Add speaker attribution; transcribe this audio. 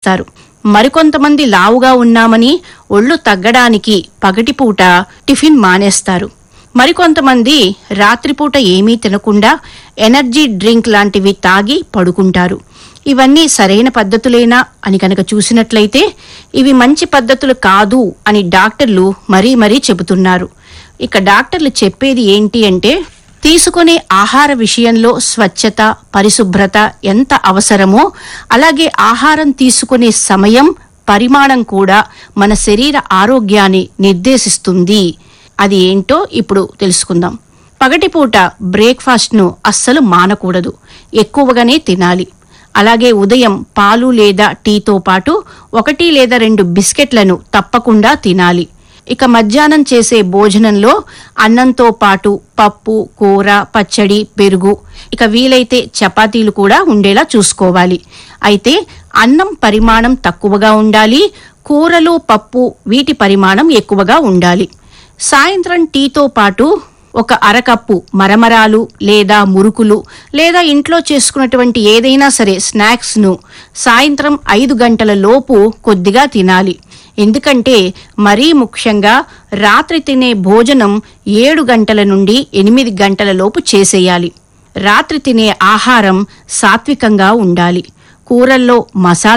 Speaker 1: చేస్తారు మరికొంతమంది లావుగా ఉన్నామని ఒళ్ళు తగ్గడానికి పగటిపూట టిఫిన్ మానేస్తారు మరికొంతమంది రాత్రిపూట ఏమీ తినకుండా ఎనర్జీ డ్రింక్ లాంటివి తాగి పడుకుంటారు ఇవన్నీ సరైన పద్ధతులేనా అని కనుక చూసినట్లయితే ఇవి మంచి పద్ధతులు కాదు అని డాక్టర్లు మరీ మరీ చెబుతున్నారు ఇక డాక్టర్లు చెప్పేది ఏంటి అంటే తీసుకునే ఆహార విషయంలో స్వచ్ఛత పరిశుభ్రత ఎంత అవసరమో అలాగే ఆహారం తీసుకునే సమయం పరిమాణం కూడా మన శరీర ఆరోగ్యాన్ని నిర్దేశిస్తుంది అది ఏంటో ఇప్పుడు తెలుసుకుందాం పగటిపూట బ్రేక్ఫాస్ట్ను అస్సలు మానకూడదు ఎక్కువగానే తినాలి అలాగే ఉదయం పాలు లేదా టీతో పాటు ఒకటి లేదా రెండు బిస్కెట్లను తప్పకుండా తినాలి ఇక మధ్యాహ్నం చేసే భోజనంలో అన్నంతో పాటు పప్పు కూర పచ్చడి పెరుగు ఇక వీలైతే చపాతీలు కూడా ఉండేలా చూసుకోవాలి అయితే అన్నం పరిమాణం తక్కువగా ఉండాలి కూరలు పప్పు వీటి పరిమాణం ఎక్కువగా ఉండాలి సాయంత్రం టీతో పాటు ఒక అరకప్పు మరమరాలు లేదా మురుకులు లేదా ఇంట్లో చేసుకున్నటువంటి ఏదైనా సరే స్నాక్స్ ను సాయంత్రం ఐదు గంటల లోపు కొద్దిగా తినాలి ఎందుకంటే మరీ ముఖ్యంగా రాత్రి తినే భోజనం ఏడు గంటల నుండి ఎనిమిది గంటల లోపు చేసేయాలి రాత్రి తినే ఆహారం సాత్వికంగా ఉండాలి కూరల్లో మసాలా